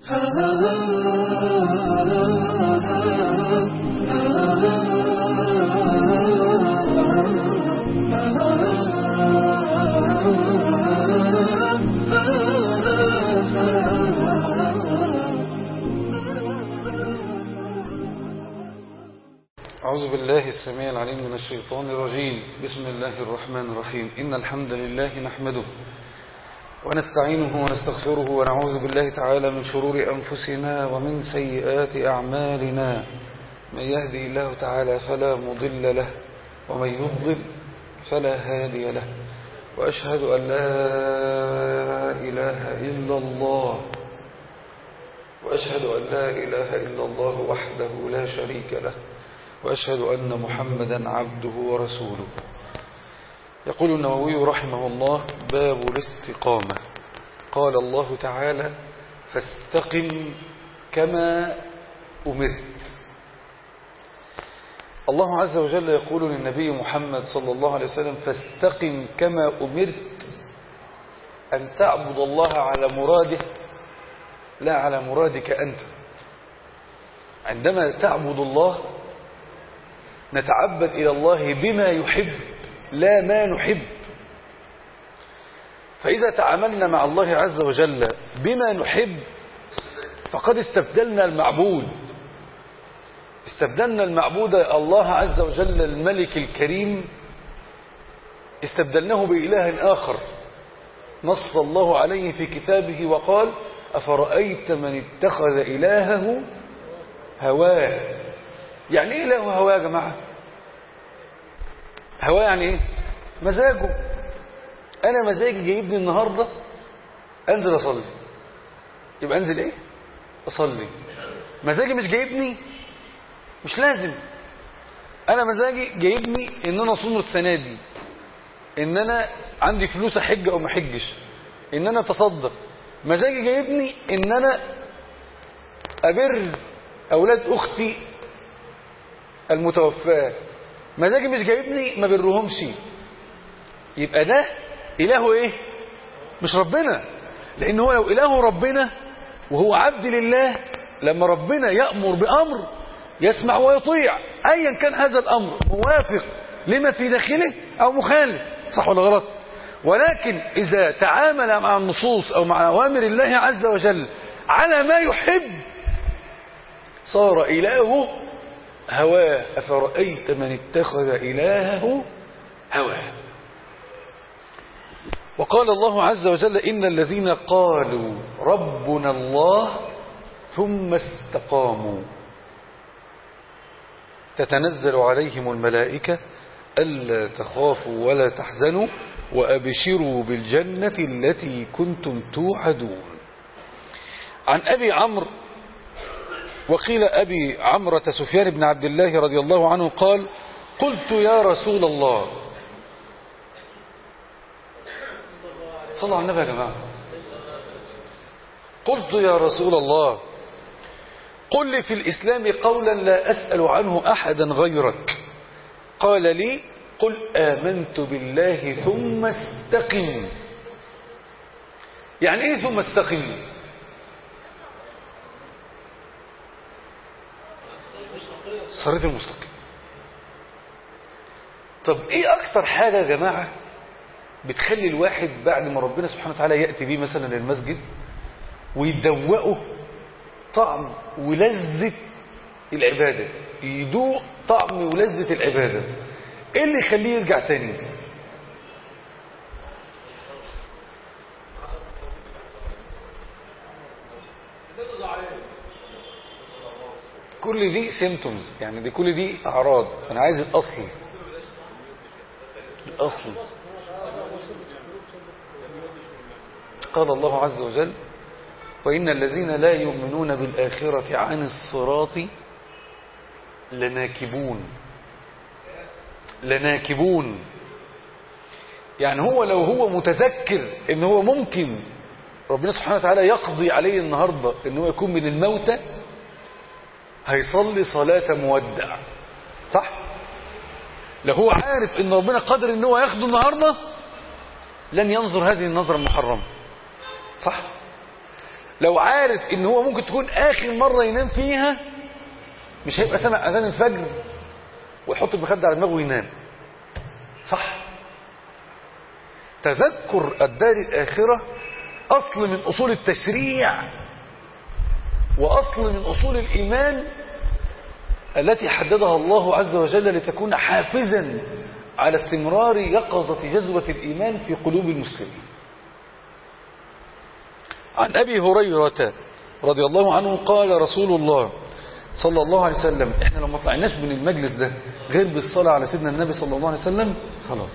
أعوذ بالله السميع العليم من الشيطان الرجيم بسم الله الرحمن الرحيم إن الحمد لله نحمده ونستعينه ونستغفره ونعوذ بالله تعالى من شرور أنفسنا ومن سيئات أعمالنا من يهدي الله تعالى فلا مضل له ومن يضلل فلا هادي له وأشهد أن لا إله إلا الله وأشهد أن لا إله إلا الله وحده لا شريك له وأشهد أن محمدا عبده ورسوله يقول النووي رحمه الله باب الاستقامة قال الله تعالى فاستقم كما أمرت الله عز وجل يقول للنبي محمد صلى الله عليه وسلم فاستقم كما أمرت أن تعبد الله على مراده لا على مرادك أنت عندما تعبد الله نتعبد إلى الله بما يحب لا ما نحب فإذا تعاملنا مع الله عز وجل بما نحب فقد استبدلنا المعبود استبدلنا المعبود الله عز وجل الملك الكريم استبدلناه بإله آخر نص الله عليه في كتابه وقال أفرأيت من اتخذ إلهه هواه يعني ايه له هواه يا جماعة هواه يعني ايه مزاجه انا مزاجي جايبني النهاردة انزل اصلي يبقى انزل ايه اصلي مزاجي مش جايبني مش لازم انا مزاجي جايبني ان انا اصوم السنة دي ان انا عندي فلوس احج او ما احجش ان انا اتصدق مزاجي جايبني ان انا ابر اولاد اختي المتوفاه مزاجي مش جايبني ما برهمش يبقى ده اله ايه مش ربنا لان هو لو اله ربنا وهو عبد لله لما ربنا يأمر بأمر يسمع ويطيع ايا كان هذا الامر موافق لما في داخله او مخالف صح ولا غلط ولكن اذا تعامل مع النصوص او مع اوامر الله عز وجل على ما يحب صار الهه هواه أفرأيت من اتخذ إلهه هواه وقال الله عز وجل إن الذين قالوا ربنا الله ثم استقاموا تتنزل عليهم الملائكة ألا تخافوا ولا تحزنوا وأبشروا بالجنة التي كنتم توعدون عن أبي عمرو وقيل أبي عمرة سفيان بن عبد الله رضي الله عنه قال قلت يا رسول الله صلى على النبي يا جماعة قلت يا رسول الله قل لي في الإسلام قولا لا أسأل عنه أحدا غيرك قال لي قل آمنت بالله ثم استقم يعني ايه ثم استقم الصراط المستقيم طب ايه اكتر حاجة يا جماعة بتخلي الواحد بعد ما ربنا سبحانه وتعالى يأتي بيه مثلا للمسجد ويدوقه طعم ولذة العبادة يدوق طعم ولذة العبادة ايه اللي يخليه يرجع تاني كل دي سيمتومز يعني دي كل دي اعراض انا عايز الاصل الاصل قال الله عز وجل وإن الذين لا يؤمنون بالآخرة عن الصراط لناكبون لناكبون يعني هو لو هو متذكر ان هو ممكن ربنا سبحانه وتعالى يقضي عليه النهاردة ان هو يكون من الموتى هيصلي صلاة مودع صح لو هو عارف ان ربنا قادر ان هو ياخده النهاردة لن ينظر هذه النظرة المحرمة صح لو عارف ان هو ممكن تكون اخر مرة ينام فيها مش هيبقى سمع اذان الفجر ويحط المخدة على دماغه وينام صح تذكر الدار الآخرة أصل من أصول التشريع وأصل من أصول الإيمان التي حددها الله عز وجل لتكون حافزا على استمرار يقظة جذوة الإيمان في قلوب المسلمين عن أبي هريرة رضي الله عنه قال رسول الله صلى الله عليه وسلم احنا لو ما طلعناش من المجلس ده غير بالصلاة على سيدنا النبي صلى الله عليه وسلم خلاص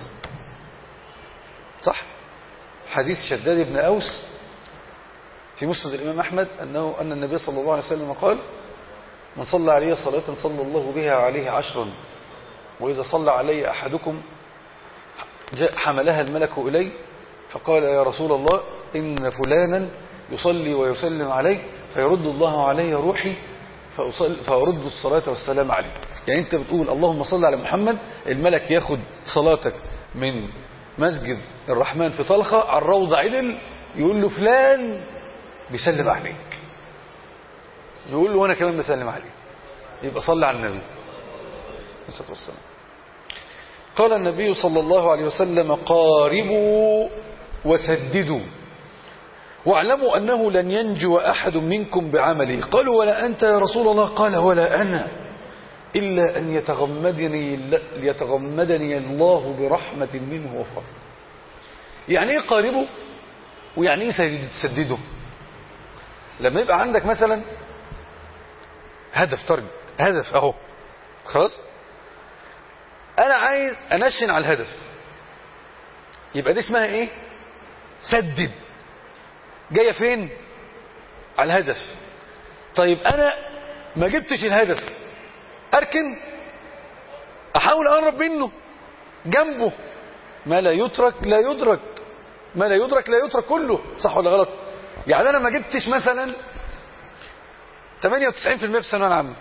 صح حديث شداد بن أوس في مسند الإمام أحمد أنه أن النبي صلى الله عليه وسلم قال من صلى علي صلاة صلى الله بها عليه عشرا وإذا صلى علي أحدكم جاء حملها الملك إلي فقال يا رسول الله إن فلانا يصلي ويسلم علي فيرد الله علي روحي فأصل فأرد الصلاة والسلام عليه يعني أنت بتقول اللهم صل على محمد الملك ياخد صلاتك من مسجد الرحمن في طلخة على الروضة عدل يقول له فلان بيسلم عليك يقول له وانا كمان بسلم عليه يبقى صلى على النبي الصلاة والسلام قال النبي صلى الله عليه وسلم قاربوا وسددوا واعلموا أنه لن ينجو أحد منكم بعمله قالوا ولا أنت يا رسول الله قال ولا أنا إلا أن يتغمدني, يتغمدني الله برحمة منه وفضل يعني ايه قاربوا ويعني ايه تسددوا لما يبقى عندك مثلا هدف تارجت هدف اهو خلاص انا عايز انشن على الهدف يبقى دي اسمها ايه سدد جايه فين على الهدف طيب انا ما جبتش الهدف اركن احاول اقرب منه جنبه ما لا يترك لا يدرك ما لا يدرك لا يترك كله صح ولا غلط يعني انا ما جبتش مثلا 98% في الثانويه العامه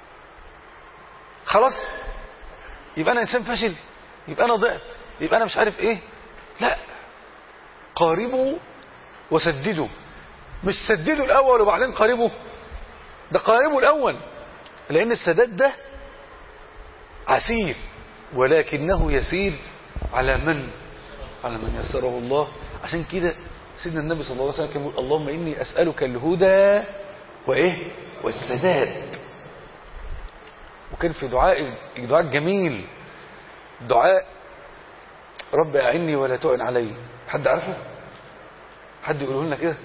خلاص يبقى انا انسان فاشل يبقى انا ضعت يبقى انا مش عارف ايه لا قاربوا وسددوا مش سددوا الاول وبعدين قاربوا ده قاربوا الاول لان السداد ده عسير ولكنه يسير على من على من يسره الله عشان كده سيدنا النبي صلى الله عليه وسلم كان يقول اللهم إني أسألك الهدى وإيه والسداد وكان في دعاء دعاء جميل دعاء رب أعني ولا تعن علي حد عارفه حد يقوله لنا كده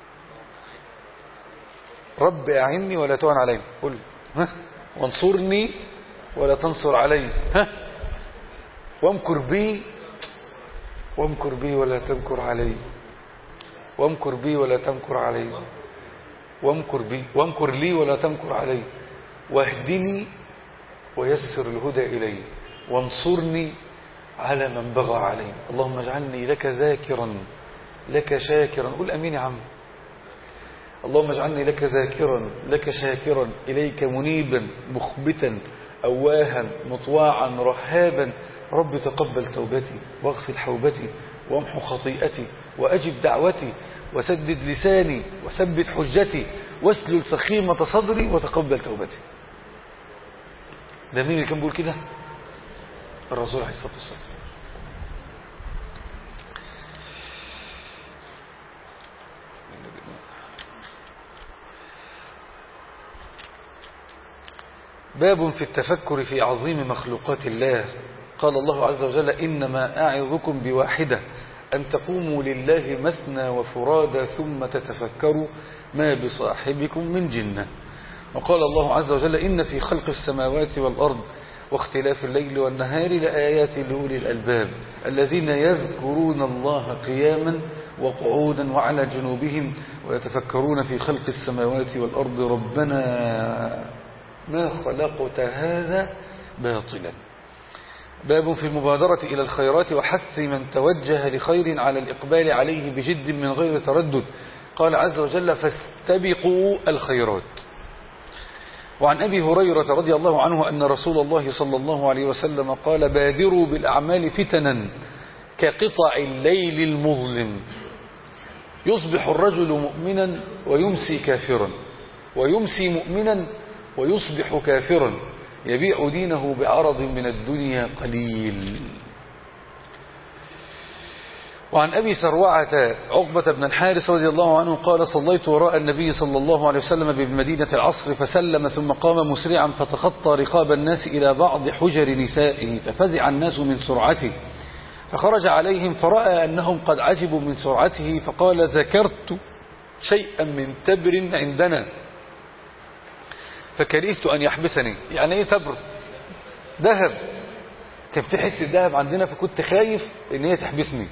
رب أعني ولا تعن علي قل ها وانصرني ولا تنصر علي ها وامكر بي وامكر بي ولا تمكر علي وامكر بي ولا تمكر علي وامكر بي وامكر لي ولا تمكر علي واهدني ويسر الهدى إلي وانصرني على من بغى علي اللهم اجعلني لك ذاكرا لك شاكرا قل أمين يا عم اللهم اجعلني لك ذاكرا لك شاكرا إليك منيبا مخبتا أواها مطواعا رهابا رب تقبل توبتي واغسل حوبتي وامحو خطيئتي وأجب دعوتي وسدد لساني وثبت حجتي واسلل سخيمة صدري وتقبل توبتي ده مين اللي كان بيقول كده الرسول عليه الصلاة والسلام باب في التفكر في عظيم مخلوقات الله قال الله عز وجل إنما أعظكم بواحدة أن تقوموا لله مثنى وفرادى ثم تتفكروا ما بصاحبكم من جنة وقال الله عز وجل إن في خلق السماوات والأرض واختلاف الليل والنهار لآيات لأولي الألباب الذين يذكرون الله قياما وقعودا وعلى جنوبهم ويتفكرون في خلق السماوات والأرض ربنا ما خلقت هذا باطلا باب في المبادرة إلى الخيرات وحث من توجه لخير على الإقبال عليه بجد من غير تردد قال عز وجل فاستبقوا الخيرات وعن أبي هريرة رضي الله عنه أن رسول الله صلى الله عليه وسلم قال بادروا بالأعمال فتنا كقطع الليل المظلم يصبح الرجل مؤمنا ويمسي كافرا ويمسي مؤمنا ويصبح كافرا يبيع دينه بعرض من الدنيا قليل وعن أبي سروعة عقبة بن الحارث رضي الله عنه قال صليت وراء النبي صلى الله عليه وسلم بمدينة العصر فسلم ثم قام مسرعا فتخطى رقاب الناس إلى بعض حجر نسائه ففزع الناس من سرعته فخرج عليهم فرأى أنهم قد عجبوا من سرعته فقال ذكرت شيئا من تبر عندنا فكرهت أن يحبسني يعني ايه تبر ذهب كان في حته ذهب عندنا فكنت خايف ان هي تحبسني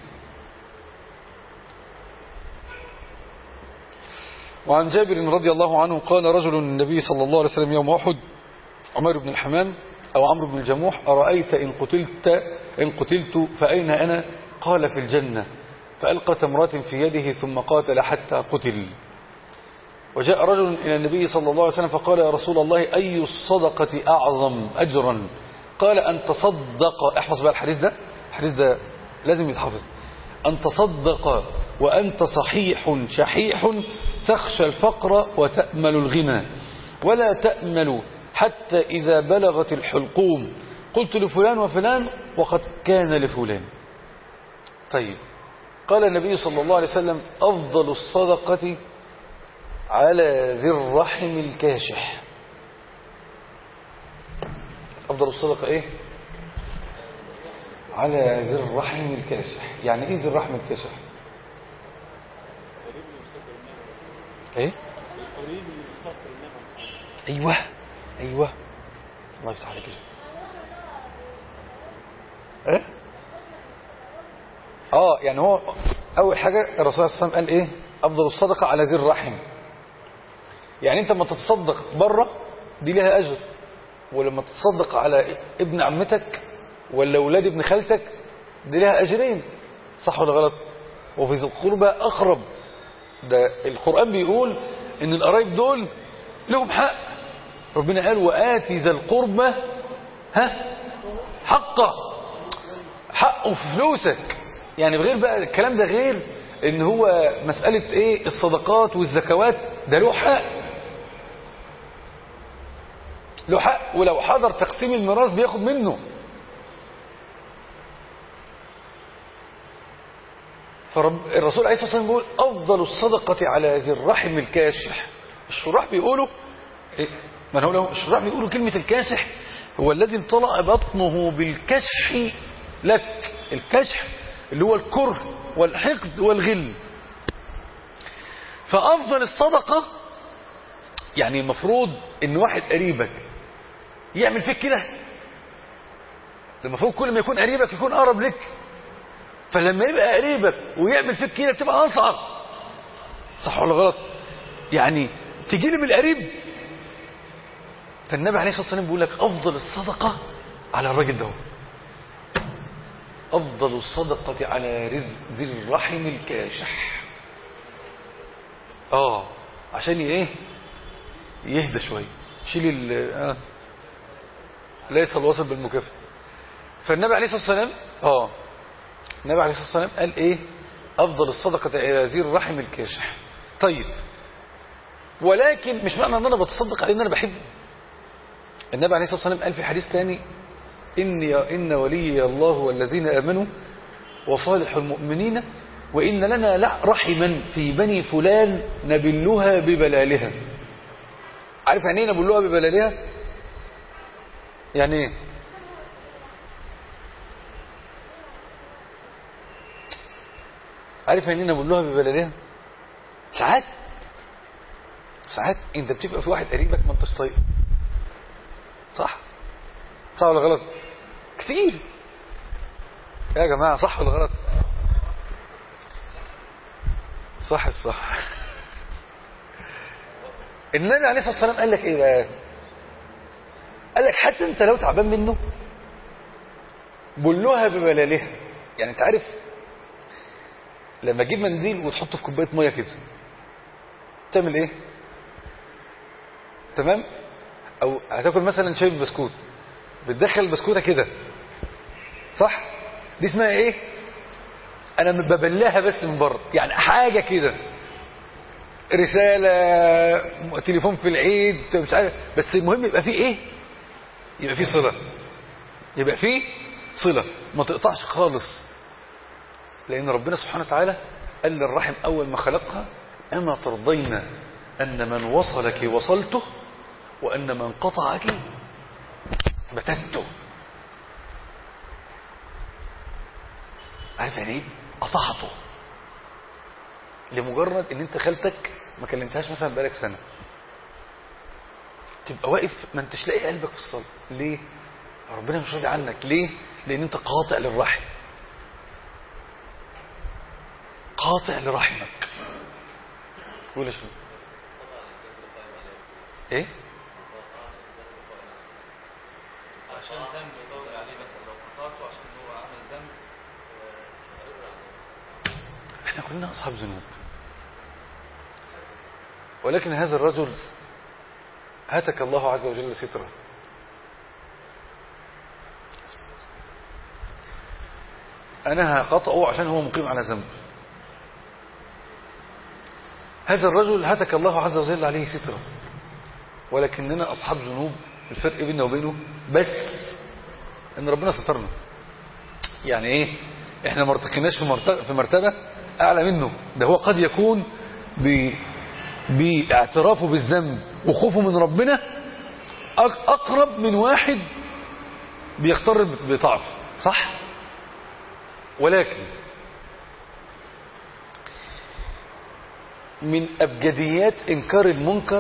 وعن جابر رضي الله عنه قال رجل النبي صلى الله عليه وسلم يوم أحد عمر بن الحمام أو عمرو بن الجموح أرأيت إن قتلت إن قتلت فأين أنا قال في الجنة فألقى تمرة في يده ثم قاتل حتى قتل وجاء رجل إلى النبي صلى الله عليه وسلم فقال يا رسول الله أي الصدقة أعظم أجرا قال أن تصدق احفظ بقى الحديث ده الحديث ده لازم يتحفظ أن تصدق وأنت صحيح شحيح تخشى الفقر وتأمل الغنى ولا تأمل حتى إذا بلغت الحلقوم قلت لفلان وفلان وقد كان لفلان طيب قال النبي صلى الله عليه وسلم أفضل الصدقة على ذي الرحم الكاشح أفضل الصدقة إيه على ذي الرحم الكاشح يعني إيه ذي الرحم الكاشح إيه أيوة أيوة الله يفتح عليك إيه آه يعني هو أول حاجة الرسول صلى الله عليه وسلم قال إيه أفضل الصدقة على ذي الرحم يعني أنت لما تتصدق بره دي لها أجر ولما تتصدق على ابن عمتك ولا أولاد ابن خالتك دي لها أجرين صح ولا غلط وفي ذي القربى أقرب ده القرآن بيقول إن القرايب دول لهم حق ربنا قال وآتي ذا القربى ها حقه حقه في فلوسك يعني بغير بقى الكلام ده غير ان هو مسألة ايه الصدقات والزكوات ده له حق له حق ولو حضر تقسيم الميراث بياخد منه فالرسول عليه الصلاة والسلام بيقول أفضل الصدقة على ذي الرحم الكاشح الشراح بيقولوا إيه؟ ما أنا له الشراح بيقولوا كلمة الكاشح هو الذي امتلأ بطنه بالكشح لك الكشح اللي هو الكره والحقد والغل فأفضل الصدقة يعني المفروض ان واحد قريبك يعمل فيك كده المفروض كل ما يكون قريبك يكون اقرب لك فلما يبقى قريبك ويعمل فيك كده تبقى اصعب صح ولا غلط يعني تجي لي من القريب فالنبي عليه الصلاه والسلام بيقول لك افضل الصدقه على الراجل ده افضل الصدقه على رزق ذي الرحم الكاشح اه عشان ايه يهدى شويه شيل ال آه. ليس الوصل بالمكافئ فالنبي عليه الصلاه والسلام اه النبي عليه الصلاه والسلام قال ايه افضل الصدقه الى ذي الرحم الكاشح طيب ولكن مش معنى ان انا بتصدق عليه ان انا بحبه النبي عليه الصلاه والسلام قال في حديث ثاني ان ان ولي الله والذين امنوا وصالح المؤمنين وان لنا رحما في بني فلان نبلها ببلالها عارف يعني ايه نبلها ببلالها يعني ايه عارف يعني ايه نبلها ببلالها ساعات ساعات انت بتبقى في واحد قريبك ما انتش طايقه صح صح ولا غلط كتير يا جماعه صح ولا غلط صح الصح النبي عليه الصلاه والسلام قال لك ايه بقى قال لك حتى انت لو تعبان منه بلوها ببلالها يعني انت عارف لما تجيب منديل وتحطه في كوبايه ميه كده تعمل ايه تمام او هتاكل مثلا شاي بسكوت بتدخل البسكوته كده صح دي اسمها ايه انا ببلها بس من بره يعني حاجه كده رساله تليفون في العيد مش عارف بس المهم يبقى فيه ايه يبقى فيه صله يبقى فيه صله ما تقطعش خالص لان ربنا سبحانه وتعالى قال للرحم اول ما خلقها اما ترضين ان من وصلك وصلته وان من قطعك بتته عارف يعني ايه قطعته لمجرد ان انت خالتك ما كلمتهاش مثلا بقالك سنه تبقى واقف ما انتش لاقي قلبك في الصلاه ليه ربنا مش راضي عنك ليه لان انت قاطع للرحم قاطع لرحمك قول يا شباب ايه عشان ذنب يطول عليه مثلا لو قطعته عشان هو عمل ذنب احنا كلنا اصحاب ذنوب ولكن هذا الرجل هتك الله عز وجل ستره انا هقطعه عشان هو مقيم على ذنب هذا الرجل هتك الله عز وجل عليه ستره ولكننا اصحاب ذنوب الفرق بيننا وبينه بس ان ربنا سترنا يعني ايه احنا ما ارتقيناش في مرتبه في مرتبه اعلى منه ده هو قد يكون ب باعترافه بالذنب وخوفه من ربنا أق- اقرب من واحد بيختار بطاعته صح ولكن من ابجديات انكار المنكر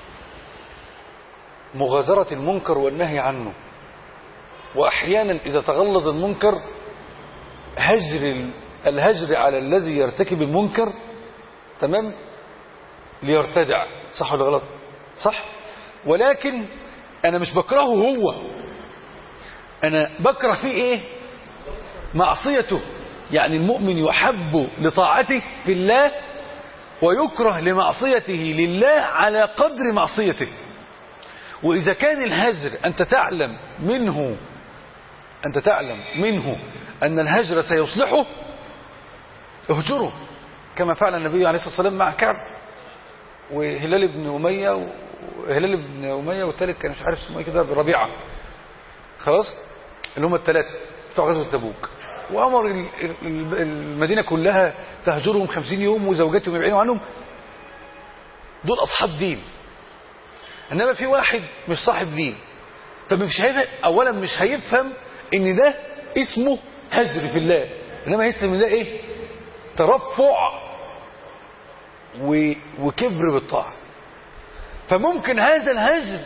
مغادره المنكر والنهي عنه واحيانا اذا تغلظ المنكر هجر ال- الهجر على الذي يرتكب المنكر تمام ليرتدع صح ولا غلط صح ولكن انا مش بكرهه هو انا بكره فيه ايه معصيته يعني المؤمن يحب لطاعته في الله ويكره لمعصيته لله على قدر معصيته وإذا كان الهجر أنت تعلم منه أنت تعلم منه أن الهجر سيصلحه اهجره كما فعل النبي عليه الصلاة والسلام مع كعب وهلال بن أمية وهلال بن أمية والثالث كان مش عارف اسمه ايه كده ربيعة خلاص اللي هم الثلاثة بتوع غزوة تبوك وأمر ال- ال- المدينة كلها تهجرهم خمسين يوم وزوجاتهم يبعدوا عنهم دول أصحاب دين إنما في واحد مش صاحب دين فمش هيفهم أولا مش هيفهم إن ده اسمه هجر في الله إنما هيسلم إن ده إيه ترفع و... وكبر بالطاعة فممكن هذا الهجر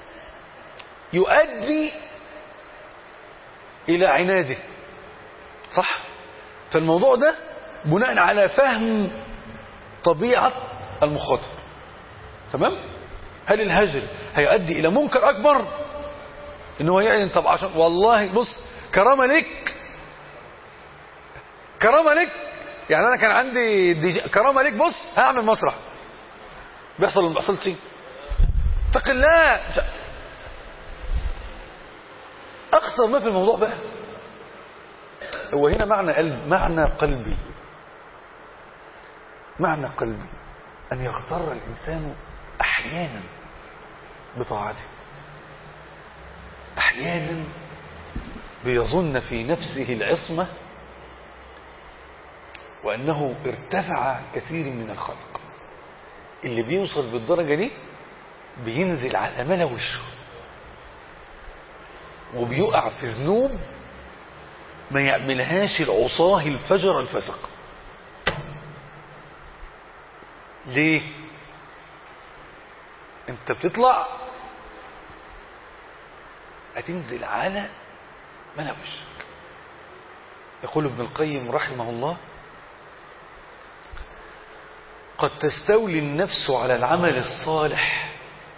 يؤدي إلى عناده صح فالموضوع ده بناء على فهم طبيعة المخاطب تمام هل الهجر هيؤدي إلى منكر أكبر إن هو يعني طب عشان والله بص كرامة لك كرامة لك يعني أنا كان عندي دي جي كرامة لك بص هعمل مسرح بيحصل ولا ما بيحصلش اتق الله مش- أخطر ما في الموضوع بقى هو هنا معنى قلب معنى قلبي معنى قلبي أن يغتر الإنسان أحيانا بطاعته أحيانا بيظن في نفسه العصمة وأنه ارتفع كثير من الخلق اللي بيوصل بالدرجة دي بينزل على ملا وشه وبيقع في ذنوب ما يعملهاش العصاه الفجر الفسق ليه انت بتطلع هتنزل على ملا وشك يقول ابن القيم رحمه الله قد تستولي النفس على العمل الصالح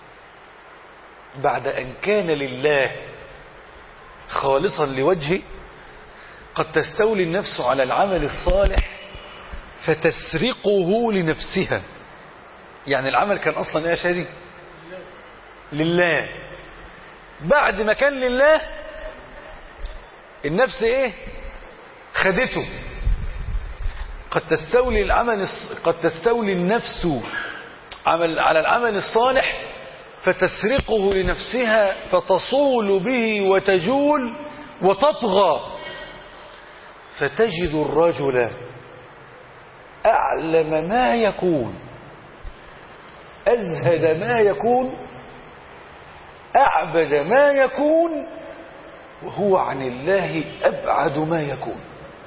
بعد أن كان لله خالصا لوجهه قد تستولي النفس على العمل الصالح فتسرقه لنفسها يعني العمل كان أصلا ايه يا شادي لله بعد ما كان لله النفس ايه خدته قد تستولي العمل الص- قد تستولي النفس عمل على العمل الصالح فتسرقه لنفسها فتصول به وتجول وتطغى فتجد الرجل أعلم ما يكون أزهد ما يكون أعبد ما يكون وهو عن الله أبعد ما يكون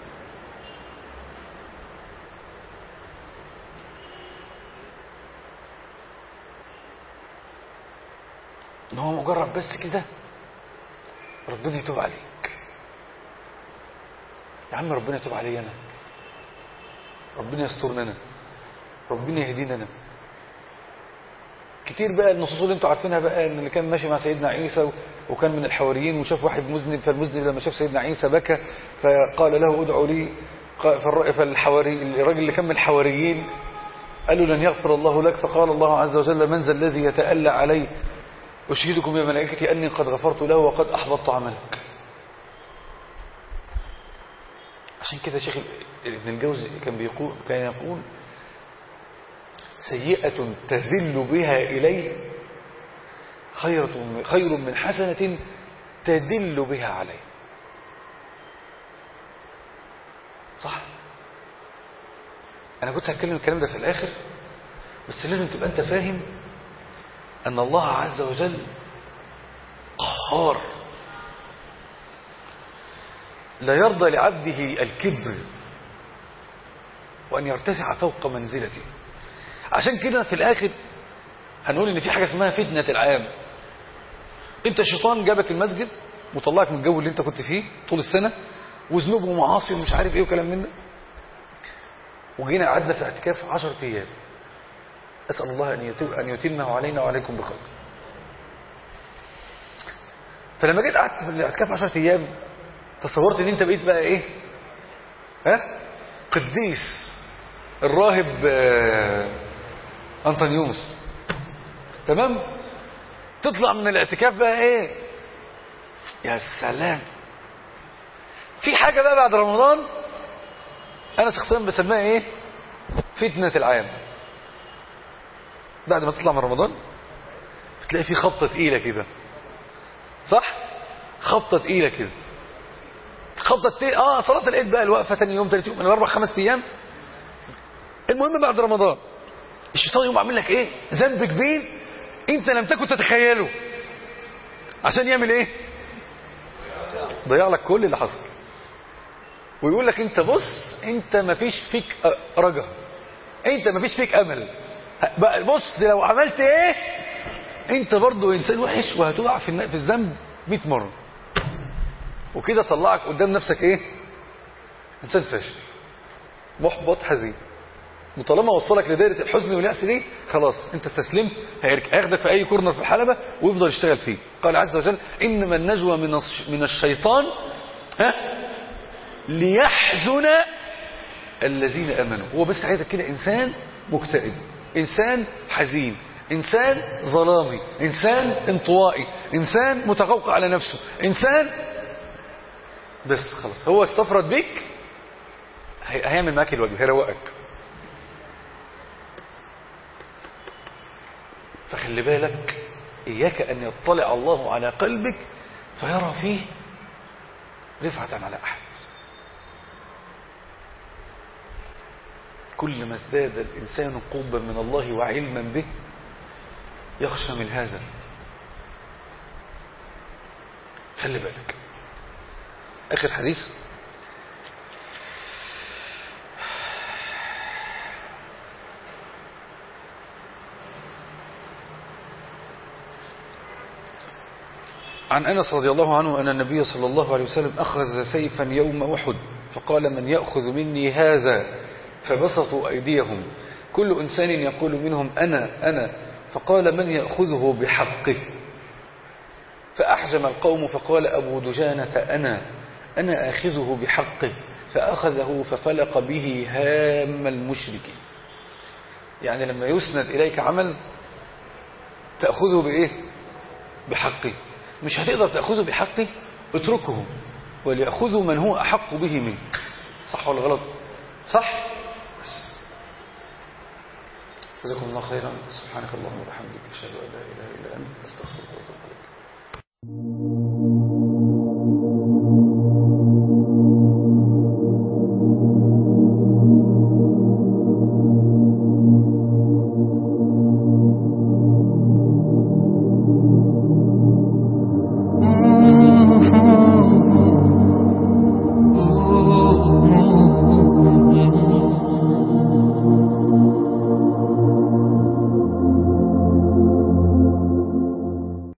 ان هو مجرد بس كده ربنا يتوب عليك يا عم ربنا يتوب علي انا ربنا يسترنا انا ربنا يهدينا انا كتير بقى النصوص اللي انتوا عارفينها بقى ان اللي كان ماشي مع سيدنا عيسى و- وكان من الحواريين وشاف واحد مذنب فالمذنب لما شاف سيدنا عيسى بكى فقال له ادعوا لي قا- فالر- فالحواري الراجل اللي كان من الحواريين قال له لن يغفر الله لك فقال الله عز وجل من ذا الذي يتألى علي أشهدكم يا ملائكتي أني قد غفرت له وقد أحبطت عملك عشان كده شيخ ابن الجوزي كان بيقول كان يقول سيئة تذل بها إليه خير خير من حسنة تدل بها عليه صح أنا كنت هتكلم الكلام ده في الآخر بس لازم تبقى أنت فاهم أن الله عز وجل قهار لا يرضى لعبده الكبر وأن يرتفع فوق منزلته عشان كده في الآخر هنقول إن في حاجة اسمها فتنة العام أنت الشيطان جابك المسجد وطلعك من الجو اللي أنت كنت فيه طول السنة وذنوب ومعاصي ومش عارف إيه وكلام من ده وجينا قعدنا في اعتكاف 10 أيام أسأل الله أن يتم أن يتمه علينا وعليكم بخير فلما جيت قعدت في الاعتكاف 10 أيام تصورت ان انت بقيت بقى ايه ها قديس الراهب آه، انطونيوس تمام تطلع من الاعتكاف بقى ايه يا سلام في حاجة بقى بعد رمضان انا شخصيا بسميها ايه فتنة العام بعد ما تطلع من رمضان بتلاقي في خبطة تقيلة كده صح خبطة تقيلة كده خبطة تقيلة اه صلاة العيد بقى الوقفة تاني يوم تالت يوم من الاربع خمس ايام المهم بعد رمضان الشيطان يقوم عامل لك ايه ذنب كبير انت لم تكن تتخيله عشان يعمل ايه ضيع لك كل اللي حصل ويقول لك انت بص انت ما فيش فيك رجا انت ما فيش فيك امل بقى بص لو عملت ايه انت برضو انسان وحش وهتقع في الن- في الذنب 100 مره وكده طلعك قدام نفسك ايه انسان فاشل محبط حزين وطالما وصلك لدائره الحزن والياس دي خلاص انت استسلمت هيرك- هياخدك في اي كورنر في الحلبه ويفضل يشتغل فيه قال عز وجل انما النجوى من الش- من الشيطان ها ليحزن الذين امنوا هو بس عايزك كده انسان مكتئب انسان حزين انسان ظلامي انسان انطوائي انسان متقوقع على نفسه انسان بس خلاص هو استفرد بيك هي- هيعمل معاك الواجب هيروقك فخلي بالك إياك أن يطلع الله على قلبك فيرى فيه رفعة على أحد كل ما ازداد الإنسان قربا من الله وعلما به يخشى من هذا خلي بالك آخر حديث عن أنس رضي الله عنه أن النبي صلى الله عليه وسلم أخذ سيفا يوم أحد فقال من يأخذ مني هذا فبسطوا أيديهم كل إنسان يقول منهم أنا أنا فقال من يأخذه بحقه فأحجم القوم فقال أبو دجانة أنا أنا آخذه بحقه فأخذه ففلق به هام المشركين يعني لما يسند إليك عمل تأخذه بإيه بحقه مش هتقدر تأخذه بحقه اتركه وليأخذه من هو أحق به منك صح ولا غلط صح جزاكم الله خيرا سبحانك اللهم وبحمدك اشهد ان لا اله الا انت استغفرك واتوب اليك